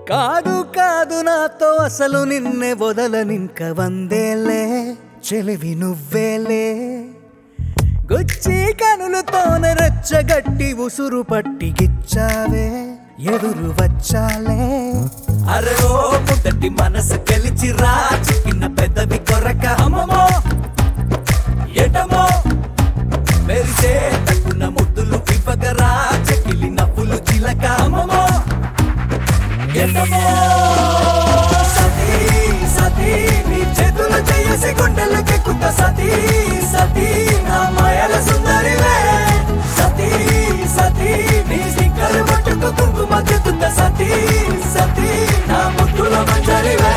కాదు కాదు నాతో అసలు నిన్నే వదలనింక వందేలే చెలివి నువ్వేలే గుచ్చి కనులతోన రెచ్చగట్టి ఉసురు పట్టి గిచ్చావే ఎదురు వచ్చాలే అరే ఓ ముద్దటి మనసు గెలిచి రా చిక్కిన పెదవి కొరక అమ్మమో ఎటమో మెరిసే తక్కున ముద్దులు ఇవ్వగరా చెక్కిలి నవ్వులు చిలక అమ్మమో ఎటమో సతీ సతీ నీ చేతులు చేసి గుండెలకెక్కుత సతీ సతీ నా మాయల సుందరివే సతీ సతీ నీ సిక్కలు పట్టుకు కుంకుమ చెత్తుత సతీ సతీ నా ముద్దుల మంజరివే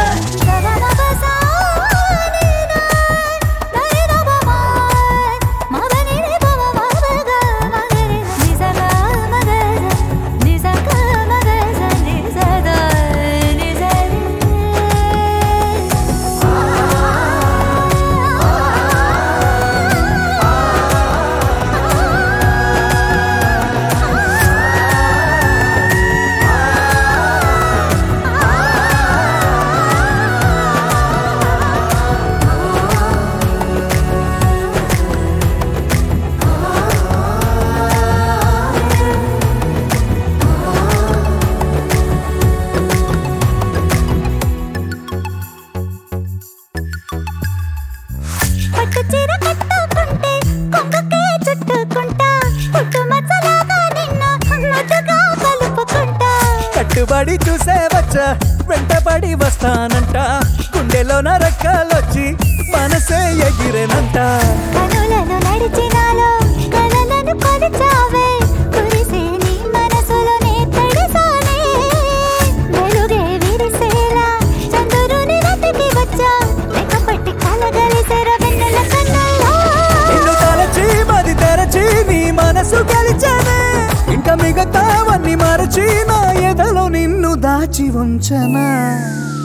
పట్టు చీర కట్టుకుంటే కొంగుకే చుట్టుకుంటా పుట్టు మచ్చలాగా నిన్ను ముద్దుగా కలుపుకుంటా కట్టుబడి చూసే వచ్చా వెంటబడి వస్తానంట గుండెలోన రక్కాలొచ్చి మనసే ఎగిరేనంట కనులను నడిచినాలో కలలను కొలిచావే కురిసే నీ మనసులోనే తడిసానే వెలుగే విరిసేలా చంద్రుని వెతికి వచ్చా లెక్కపట్టి కలగలిసెర వెన్నెల కన్నుల్లో నిన్ను తలచి మది తెరచి నీ మనసు గెలిచానే ఇంకా మిగతావన్నీ మరచి నా ఎదలో నిన్ను దాచి ఉంచనా